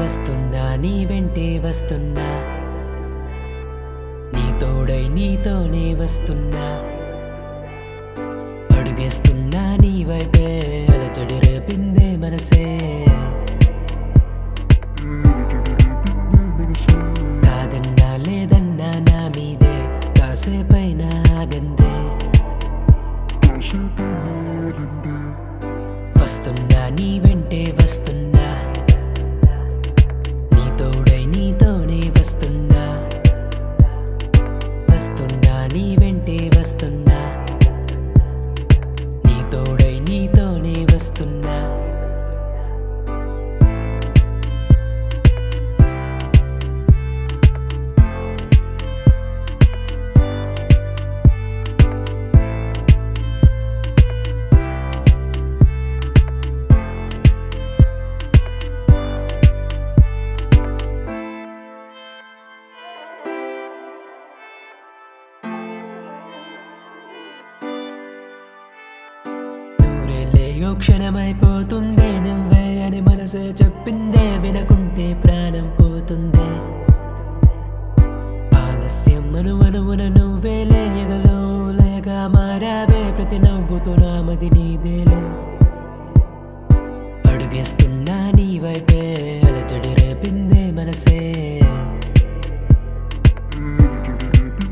వస్తున్నా నీ వెంటే వస్తున్నా నీ తోడై నీతోనే వస్తున్నా అడుగేస్తున్నా నీ వైపే అలజడి రేపిందే మనసే కాదన్నా లేదన్నా నా మీదే కాసేపైనా ఆగందే వస్తున్నా నీ వెంటే వస్తున్నా నీ తోడై నీతోనే వస్తున్నా వస్తున్నా నీ వెంటే వస్తున్నా నీ తోడై నీతోనే వస్తున్నా నూరేళ్ళేయో క్షణమైపోతుందే నువ్వే అని మనసే చెప్పిందే వినకుంటే ప్రాణం పోతుందే ఆలస్యం అనువనువున నువ్వే లేగలో లేగా మారావే ప్రతి నవ్వుతో నామది నీదేలే అడుగేస్తున్నా నీ వైపే అలజడి రేపిందే మనసే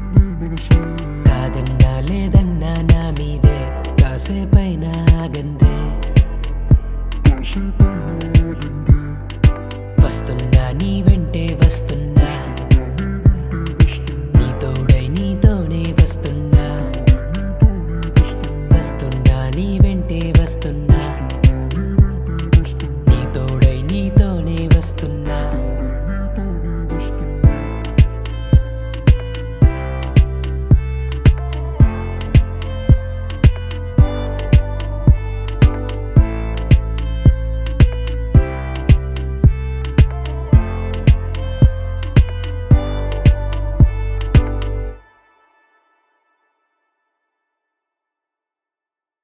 కాదన్నా లేదన్నా నా మీదే కాసేపైనా ఆగందే